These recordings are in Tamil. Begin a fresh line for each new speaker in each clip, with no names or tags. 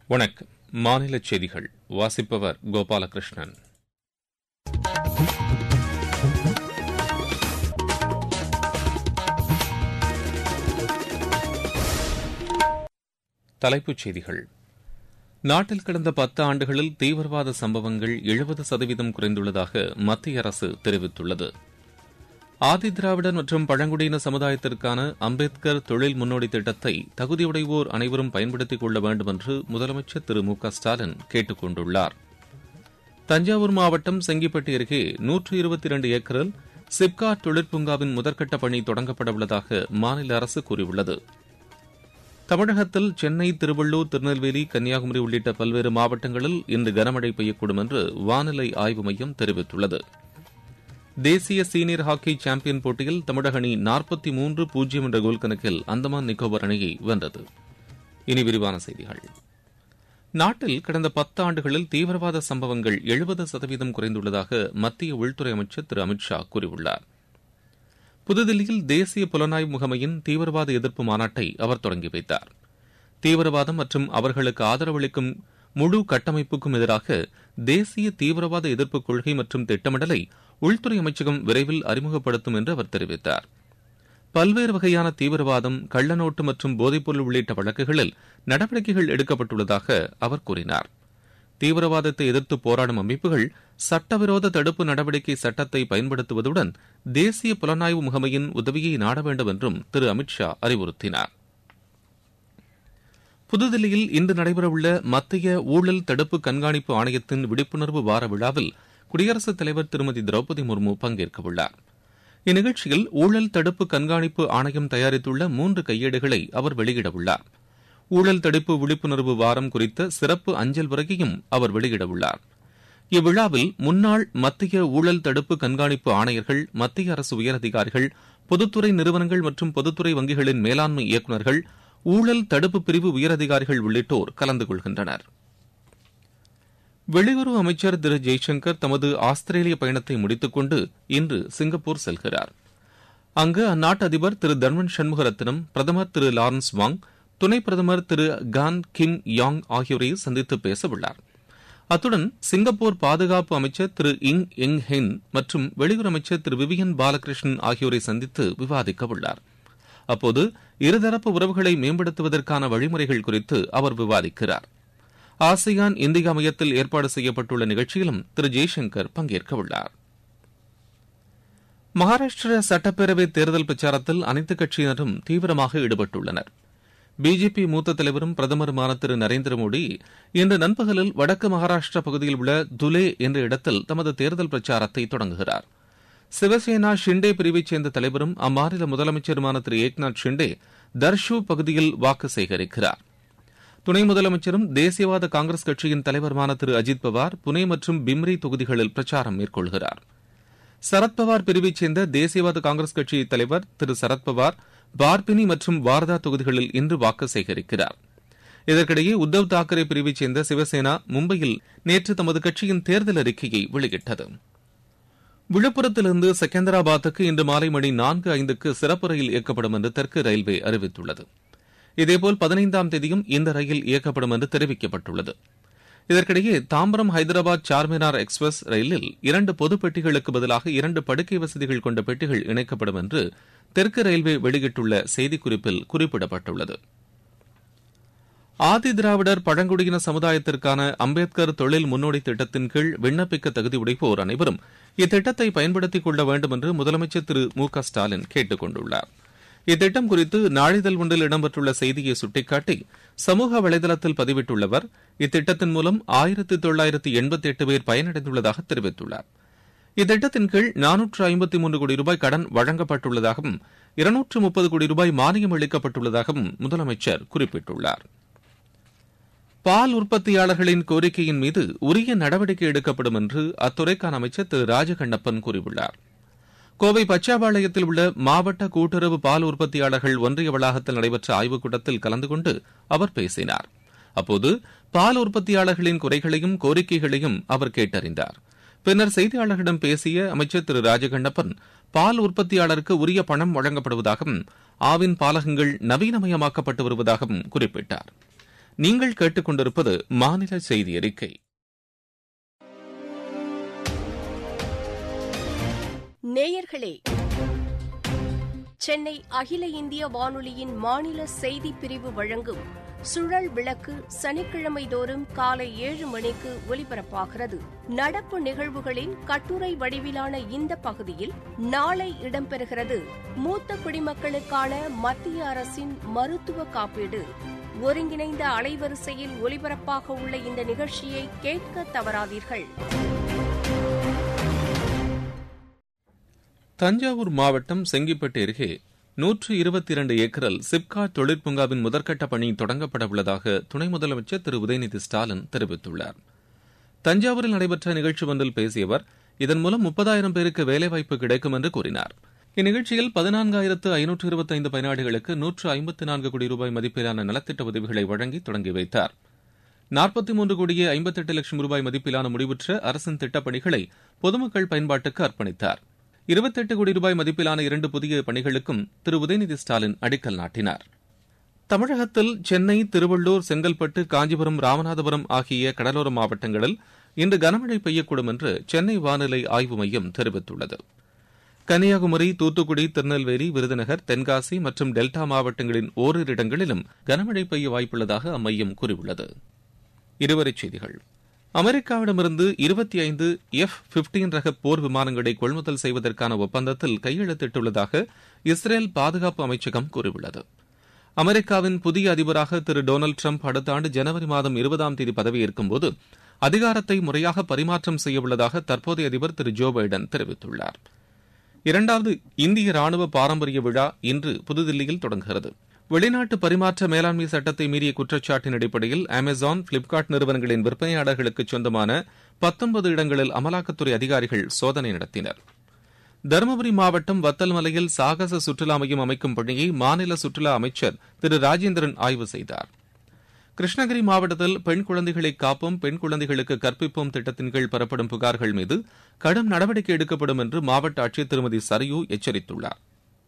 வணக்கம் மாநில செய்திகள் வாசிப்பவர் கோபாலகிருஷ்ணன் தலைப்புச் செய்திகள் நாட்டில் கடந்த பத்து ஆண்டுகளில் தீவிரவாத சம்பவங்கள் எழுபது சதவீதம் குறைந்துள்ளதாக மத்திய அரசு தெரிவித்துள்ளது ஆதி திராவிடர் மற்றும் பழங்குடியின சமுதாயத்திற்கான அம்பேத்கர் தொழில் முன்னோடி திட்டத்தை தகுதியுடையோர் அனைவரும் பயன்படுத்திக் கொள்ள வேண்டும் என்று முதலமைச்சர் திரு மு க ஸ்டாலின் கேட்டுக் கொண்டுள்ளார் தஞ்சாவூர் மாவட்டம் செங்கிப்பட்டி அருகே நூற்று இருபத்தி இரண்டு ஏக்கரில் சிப்காட் தொழிற்பூங்காவின் முதற்கட்ட பணி தொடங்கப்பட உள்ளதாக மாநில அரசு கூறியுள்ளது தமிழகத்தில் சென்னை திருவள்ளூர் திருநெல்வேலி கன்னியாகுமரி உள்ளிட்ட பல்வேறு மாவட்டங்களில் இன்று கனமழை பெய்யக்கூடும் என்று வானிலை ஆய்வு மையம் தெரிவித்துள்ளது தேசிய சீனியர் ஹாக்கி சாம்பியன் போட்டியில் தமிழக அணி நாற்பத்தி மூன்று பூஜ்ஜியம் என்ற கோல் கணக்கில் அந்தமான் நிக்கோபர் அணியை வென்றது இனி விரிவான செய்திகள் நாட்டில் கடந்த பத்து ஆண்டுகளில் தீவிரவாத சம்பவங்கள் எழுபது சதவீதம் குறைந்துள்ளதாக மத்திய உள்துறை அமைச்சர் திரு அமித் ஷா கூறியுள்ளார் புதுதில்லியில் தேசிய புலனாய்வு முகமையின் தீவிரவாத எதிர்ப்பு மாநாட்டை அவர் தொடங்கி வைத்தார் தீவிரவாதம் மற்றும் அவர்களுக்கு ஆதரவளிக்கும் முழு கட்டமைப்புக்கும் எதிராக தேசிய தீவிரவாத எதிர்ப்பு கொள்கை மற்றும் திட்டமிடலை உள்துறை அமைச்சகம் விரைவில் அறிமுகப்படுத்தும் என்று அவர் தெரிவித்தார் பல்வேறு வகையான தீவிரவாதம் கள்ளநோட்டு மற்றும் போதைப்பொருள் உள்ளிட்ட வழக்குகளில் நடவடிக்கைகள் எடுக்கப்பட்டுள்ளதாக அவர் கூறினார் தீவிரவாதத்தை எதிர்த்து போராடும் அமைப்புகள் சட்டவிரோத தடுப்பு நடவடிக்கை சட்டத்தை பயன்படுத்துவதுடன் தேசிய புலனாய்வு முகமையின் உதவியை நாட வேண்டும் என்றும் திரு அமித் ஷா அறிவுறுத்தினார் புதுதில்லியில் இன்று நடைபெறவுள்ள மத்திய ஊழல் தடுப்பு கண்காணிப்பு ஆணையத்தின் விழிப்புணர்வு வார விழாவில் குடியரசுத் தலைவர் திருமதி திரௌபதி முர்மு பங்கேற்கவுள்ளார் இந்நிகழ்ச்சியில் ஊழல் தடுப்பு கண்காணிப்பு ஆணையம் தயாரித்துள்ள மூன்று கையேடுகளை அவர் வெளியிடவுள்ளார் ஊழல் தடுப்பு விழிப்புணர்வு வாரம் குறித்த சிறப்பு அஞ்சல் உரையையும் அவர் வெளியிடவுள்ளார் இவ்விழாவில் முன்னாள் மத்திய ஊழல் தடுப்பு கண்காணிப்பு ஆணையர்கள் மத்திய அரசு உயரதிகாரிகள் பொதுத்துறை நிறுவனங்கள் மற்றும் பொதுத்துறை வங்கிகளின் மேலாண்மை இயக்குநர்கள் ஊழல் தடுப்பு பிரிவு உயரதிகாரிகள் உள்ளிட்டோர் கலந்து கொள்கின்றனர் வெளியுறவு அமைச்சர் திரு ஜெய்சங்கர் தமது ஆஸ்திரேலிய பயணத்தை முடித்துக் கொண்டு இன்று சிங்கப்பூர் செல்கிறார் அங்கு அந்நாட்டு அதிபர் திரு தர்மன் சண்முகரத்னம் பிரதமர் திரு லாரன்ஸ் வாங் துணை பிரதமர் திரு கான் கிம் யாங் ஆகியோரை சந்தித்து பேசவுள்ளார் அத்துடன் சிங்கப்பூர் பாதுகாப்பு அமைச்சர் திரு இங் எங் ஹென் மற்றும் வெளியுறவு அமைச்சர் திரு விவியன் பாலகிருஷ்ணன் ஆகியோரை சந்தித்து விவாதிக்க உள்ளார் அப்போது இருதரப்பு உறவுகளை மேம்படுத்துவதற்கான வழிமுறைகள் குறித்து அவர் விவாதிக்கிறார் ஆசியான் இந்தியா மையத்தில் ஏற்பாடு செய்யப்பட்டுள்ள நிகழ்ச்சியிலும் திரு ஜெய்சங்கர் பங்கேற்க உள்ளார் மகாராஷ்டிர சட்டப்பேரவை தேர்தல் பிரச்சாரத்தில் அனைத்துக் கட்சியினரும் தீவிரமாக ஈடுபட்டுள்ளனர் பிஜேபி மூத்த தலைவரும் பிரதமருமான திரு நரேந்திர மோடி இன்று நண்பகலில் வடக்கு மகாராஷ்டிரா பகுதியில் உள்ள துலே என்ற இடத்தில் தமது தேர்தல் பிரச்சாரத்தை தொடங்குகிறார் சிவசேனா ஷிண்டே பிரிவைச் சேர்ந்த தலைவரும் அம்மாநில முதலமைச்சருமான திரு ஏக்நாத் ஷிண்டே தர்ஷு பகுதியில் வாக்கு சேகரிக்கிறார் துணை முதலமைச்சரும் தேசியவாத காங்கிரஸ் கட்சியின் தலைவருமான திரு அஜித் பவார் புனே மற்றும் பிம்ரி தொகுதிகளில் பிரச்சாரம் மேற்கொள்கிறார் சரத்பவார் பிரிவைச் சேர்ந்த தேசியவாத காங்கிரஸ் கட்சி தலைவர் திரு சரத்பவார் பார்பினி மற்றும் வார்தா தொகுதிகளில் இன்று வாக்கு சேகரிக்கிறார் இதற்கிடையே உத்தவ் தாக்கரே பிரிவைச் சேர்ந்த சிவசேனா மும்பையில் நேற்று தமது கட்சியின் தேர்தல் அறிக்கையை வெளியிட்டது விழுப்புரத்திலிருந்து செகந்தராபாத்துக்கு இன்று மாலை மணி நான்கு ஐந்துக்கு சிறப்பு ரயில் இயக்கப்படும் என்று தெற்கு ரயில்வே அறிவித்துள்ளது இதேபோல் பதினைந்தாம் தேதியும் இந்த ரயில் இயக்கப்படும் என்று தெரிவிக்கப்பட்டுள்ளது இதற்கிடையே தாம்பரம் ஹைதராபாத் சார்மினார் எக்ஸ்பிரஸ் ரயிலில் இரண்டு பொது பெட்டிகளுக்கு பதிலாக இரண்டு படுக்கை வசதிகள் கொண்ட பெட்டிகள் இணைக்கப்படும் என்று தெற்கு ரயில்வே வெளியிட்டுள்ள செய்திக்குறிப்பில் குறிப்பிடப்பட்டுள்ளது ஆதி திராவிடர் பழங்குடியின சமுதாயத்திற்கான அம்பேத்கர் தொழில் முன்னோடி திட்டத்தின் கீழ் விண்ணப்பிக்க தகுதியுடைப்போர் அனைவரும் இத்திட்டத்தை பயன்படுத்திக் கொள்ள வேண்டும் என்று முதலமைச்சர் திரு மு க ஸ்டாலின் கேட்டுக் கொண்டுள்ளார் இத்திட்டம் குறித்து நாளிதழ் ஒன்றில் இடம்பெற்றுள்ள செய்தியை சுட்டிக்காட்டி சமூக வலைதளத்தில் பதிவிட்டுள்ளவர் இத்திட்டத்தின் மூலம் ஆயிரத்தி தொள்ளாயிரத்தி எண்பத்தி எட்டு பேர் பயனடைந்துள்ளதாக தெரிவித்துள்ளார் இத்திட்டத்தின் கீழ் நானூற்று ஐம்பத்தி மூன்று கோடி ரூபாய் கடன் வழங்கப்பட்டுள்ளதாகவும் இருநூற்று முப்பது கோடி ரூபாய் மானியம் அளிக்கப்பட்டுள்ளதாகவும் முதலமைச்சர் குறிப்பிட்டுள்ளார் பால் உற்பத்தியாளர்களின் கோரிக்கையின் மீது உரிய நடவடிக்கை எடுக்கப்படும் என்று அத்துறைக்கான அமைச்சர் திரு ராஜகண்ணப்பன் கூறியுள்ளார் கோவை பச்சாபாளையத்தில் உள்ள மாவட்ட கூட்டுறவு பால் உற்பத்தியாளர்கள் ஒன்றிய வளாகத்தில் நடைபெற்ற ஆய்வுக் கூட்டத்தில் கலந்து கொண்டு அவர் பேசினார் அப்போது பால் உற்பத்தியாளர்களின் குறைகளையும் கோரிக்கைகளையும் அவர் கேட்டறிந்தார் பின்னர் செய்தியாளர்களிடம் பேசிய அமைச்சர் திரு ராஜகண்ணப்பன் பால் உற்பத்தியாளருக்கு உரிய பணம் வழங்கப்படுவதாகவும் ஆவின் பாலகங்கள் நவீனமயமாக்கப்பட்டு வருவதாகவும் குறிப்பிட்டார் நீங்கள் கேட்டுக்கொண்டிருப்பது மாநில செய்தி அறிக்கை
நேயர்களே சென்னை அகில இந்திய வானொலியின் மாநில செய்தி பிரிவு வழங்கும் சுழல் விளக்கு சனிக்கிழமை தோறும் காலை ஏழு மணிக்கு ஒலிபரப்பாகிறது நடப்பு நிகழ்வுகளின் கட்டுரை வடிவிலான இந்த பகுதியில் நாளை இடம்பெறுகிறது மூத்த குடிமக்களுக்கான மத்திய அரசின் மருத்துவ காப்பீடு ஒருங்கிணைந்த அலைவரிசையில் ஒலிபரப்பாக உள்ள இந்த நிகழ்ச்சியை கேட்க தவறாதீர்கள்
தஞ்சாவூர் மாவட்டம் செங்கிப்பட்டு அருகே நூற்று இருபத்தி இரண்டு ஏக்கரில் சிப்காட் தொழிற்பூங்காவின் முதற்கட்ட பணி தொடங்கப்பட உள்ளதாக துணை முதலமைச்சர் திரு உதயநிதி ஸ்டாலின் தெரிவித்துள்ளார் தஞ்சாவூரில் நடைபெற்ற நிகழ்ச்சி ஒன்றில் பேசிய அவர் இதன் மூலம் முப்பதாயிரம் பேருக்கு வேலைவாய்ப்பு கிடைக்கும் என்று கூறினார் இந்நிகழ்ச்சியில் பதினான்காயிரத்து ஐநூற்று இருபத்தைந்து பயனாளிகளுக்கு நூற்று ஐம்பத்து நான்கு கோடி ரூபாய் மதிப்பிலான நலத்திட்ட உதவிகளை வழங்கி தொடங்கி வைத்தார் நாற்பத்தி மூன்று கோடியே ஐம்பத்தெட்டு லட்சம் ரூபாய் மதிப்பிலான முடிவுற்ற அரசின் திட்டப்பணிகளை பொதுமக்கள் பயன்பாட்டுக்கு அர்ப்பணித்தார் இருபத்தெட்டு கோடி ரூபாய் மதிப்பிலான இரண்டு புதிய பணிகளுக்கும் திரு உதயநிதி ஸ்டாலின் அடிக்கல் நாட்டினார் தமிழகத்தில் சென்னை திருவள்ளூர் செங்கல்பட்டு காஞ்சிபுரம் ராமநாதபுரம் ஆகிய கடலோர மாவட்டங்களில் இன்று கனமழை பெய்யக்கூடும் என்று சென்னை வானிலை ஆய்வு மையம் தெரிவித்துள்ளது கன்னியாகுமரி தூத்துக்குடி திருநெல்வேலி விருதுநகர் தென்காசி மற்றும் டெல்டா மாவட்டங்களின் ஓரிரு இடங்களிலும் கனமழை பெய்ய வாய்ப்புள்ளதாக அம்மையம் கூறியுள்ளது இருவரிச் செய்திகள் அமெரிக்காவிடமிருந்து இருபத்தி ஐந்து எஃப் பிப்டீன் ரக போர் விமானங்களை கொள்முதல் செய்வதற்கான ஒப்பந்தத்தில் கையெழுத்திட்டுள்ளதாக இஸ்ரேல் பாதுகாப்பு அமைச்சகம் கூறியுள்ளது அமெரிக்காவின் புதிய அதிபராக திரு டொனால்டு டிரம்ப் அடுத்த ஆண்டு ஜனவரி மாதம் இருபதாம் தேதி பதவியேற்கும்போது அதிகாரத்தை முறையாக பரிமாற்றம் செய்யவுள்ளதாக தற்போதைய அதிபர் திரு ஜோ பைடன் தெரிவித்துள்ளார் இரண்டாவது இந்திய ராணுவ பாரம்பரிய விழா இன்று புதுதில்லியில் தொடங்குகிறது வெளிநாட்டு பரிமாற்ற மேலாண்மை சட்டத்தை மீறிய குற்றச்சாட்டின் அடிப்படையில் அமேசான் பிளிப்கார்ட் நிறுவனங்களின் விற்பனையாளர்களுக்கு சொந்தமான பத்தொன்பது இடங்களில் அமலாக்கத்துறை அதிகாரிகள் சோதனை நடத்தினர் தருமபுரி மாவட்டம் வத்தல் மலையில் சாகச சுற்றுலா மையம் அமைக்கும் பணியை மாநில சுற்றுலா அமைச்சர் திரு ராஜேந்திரன் ஆய்வு செய்தார் கிருஷ்ணகிரி மாவட்டத்தில் பெண் குழந்தைகளை காப்போம் பெண் குழந்தைகளுக்கு கற்பிப்போம் திட்டத்தின் கீழ் பெறப்படும் புகார்கள் மீது கடும் நடவடிக்கை எடுக்கப்படும் என்று மாவட்ட ஆட்சியர் திருமதி சரையு எச்சரித்துள்ளார்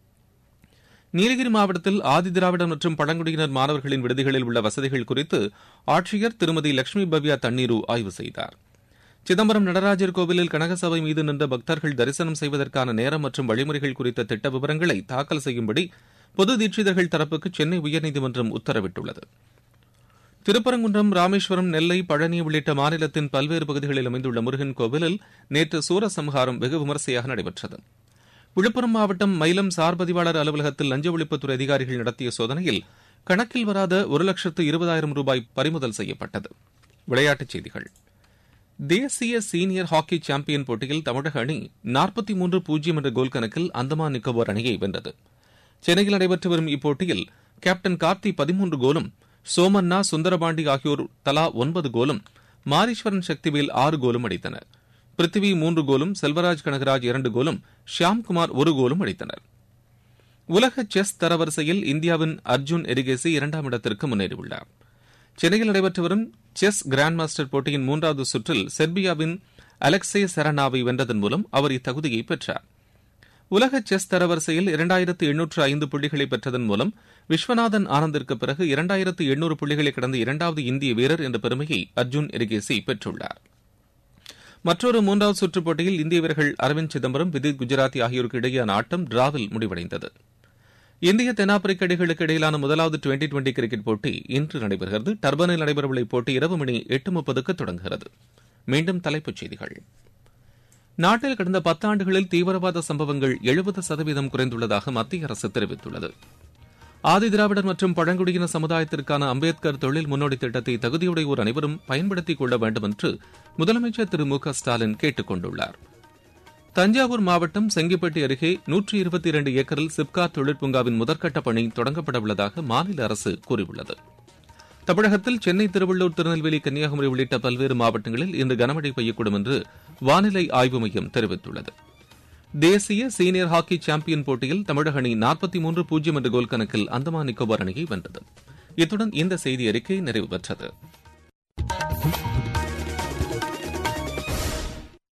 நீலகிரி மாவட்டத்தில் ஆதிதிராவிடர் மற்றும் பழங்குடியினர் மாணவர்களின் விடுதிகளில் உள்ள வசதிகள் குறித்து ஆட்சியர் திருமதி லட்சுமி பவ்யா தண்ணீரு ஆய்வு செய்தார் சிதம்பரம் நடராஜர் கோவிலில் கனகசபை மீது நின்ற பக்தர்கள் தரிசனம் செய்வதற்கான நேரம் மற்றும் வழிமுறைகள் குறித்த திட்ட விவரங்களை தாக்கல் செய்யும்படி பொது தீட்சிதர்கள் தரப்புக்கு சென்னை உயர்நீதிமன்றம் உத்தரவிட்டுள்ளது திருப்பரங்குன்றம் ராமேஸ்வரம் நெல்லை பழனி உள்ளிட்ட மாநிலத்தின் பல்வேறு பகுதிகளில் அமைந்துள்ள முருகன் கோவிலில் நேற்று சூரசம்ஹாரம் வெகு விமரிசையாக நடைபெற்றது விழுப்புரம் மாவட்டம் மயிலம் சார் பதிவாளர் அலுவலகத்தில் லஞ்ச ஒழிப்புத்துறை அதிகாரிகள் நடத்திய சோதனையில் கணக்கில் வராத ஒரு லட்சத்து இருபதாயிரம் ரூபாய் பறிமுதல் செய்யப்பட்டது விளையாட்டுச் செய்திகள் தேசிய சீனியர் ஹாக்கி சாம்பியன் போட்டியில் தமிழக அணி நாற்பத்தி மூன்று பூஜ்ஜியம் என்ற கோல் கணக்கில் அந்தமான் நிக்கோபார் அணியை வென்றது சென்னையில் நடைபெற்று வரும் இப்போட்டியில் கேப்டன் கார்த்தி பதிமூன்று கோலும் சோமன்னா சுந்தரபாண்டி ஆகியோர் தலா ஒன்பது கோலும் மாரீஸ்வரன் சக்திவேல் ஆறு கோலும் அடித்தனர் பிருத்திவி மூன்று கோலும் செல்வராஜ் கனகராஜ் இரண்டு கோலும் ஷியாம்குமார் ஒரு கோலும் அடித்தனர் உலக செஸ் தரவரிசையில் இந்தியாவின் அர்ஜுன் எரிகேசி இரண்டாம் இடத்திற்கு முன்னேறியுள்ளார் சென்னையில் நடைபெற்று வரும் செஸ் கிராண்ட் மாஸ்டர் போட்டியின் மூன்றாவது சுற்றில் செர்பியாவின் அலெக்சே செரனாவை வென்றதன் மூலம் அவர் இத்தகுதியை பெற்றார் உலக செஸ் தரவரிசையில் இரண்டாயிரத்து எண்ணூற்று ஐந்து புள்ளிகளை பெற்றதன் மூலம் விஸ்வநாதன் ஆனந்திற்கு பிறகு இரண்டாயிரத்து எண்ணூறு புள்ளிகளை கடந்த இரண்டாவது இந்திய வீரர் என்ற பெருமையை அர்ஜுன் எரிகேசி பெற்றுள்ளார் மற்றொரு மூன்றாவது சுற்றுப் போட்டியில் இந்திய வீரர்கள் அரவிந்த் சிதம்பரம் விதித் குஜராத்தி ஆகியோருக்கு இடையேயான ஆட்டம் டிராவில் முடிவடைந்தது இந்திய தென்னாப்பிரிக்க அணிகளுக்கு இடையிலான முதலாவது டுவெண்டி டுவெண்டி கிரிக்கெட் போட்டி இன்று நடைபெறுகிறது டர்பனில் நடைபெறவுள்ள இப்போட்டி இரவு மணி எட்டு முப்பதுக்கு தொடங்குகிறது மீண்டும் தலைப்புச் செய்திகள் நாட்டில் கடந்த பத்தாண்டுகளில் தீவிரவாத சம்பவங்கள் எழுபது சதவீதம் குறைந்துள்ளதாக மத்திய அரசு தெரிவித்துள்ளது ஆதிதிராவிடர் மற்றும் பழங்குடியின சமுதாயத்திற்கான அம்பேத்கர் தொழில் முன்னோடி திட்டத்தை தகுதியுடையோர் அனைவரும் பயன்படுத்திக் கொள்ள வேண்டும் என்று முதலமைச்சர் திரு மு க ஸ்டாலின் கேட்டுக் கொண்டுள்ளார் தஞ்சாவூர் மாவட்டம் செங்கிப்பட்டி அருகே நூற்றி இருபத்தி இரண்டு ஏக்கரில் சிப்காட் தொழிற்பூங்காவின் முதற்கட்ட பணி தொடங்கப்பட உள்ளதாக மாநில அரசு கூறியுள்ளது தமிழகத்தில் சென்னை திருவள்ளூர் திருநெல்வேலி கன்னியாகுமரி உள்ளிட்ட பல்வேறு மாவட்டங்களில் இன்று கனமழை பெய்யக்கூடும் என்று வானிலை ஆய்வு மையம் தெரிவித்துள்ளது தேசிய சீனியர் ஹாக்கி சாம்பியன் போட்டியில் தமிழக அணி நாற்பத்தி மூன்று பூஜ்ஜியம் என்ற கோல் கணக்கில் அந்தமான் நிக்கோபார் அணியை வென்றது இத்துடன் இந்த செய்தி அறிக்கை நிறைவு பெற்றது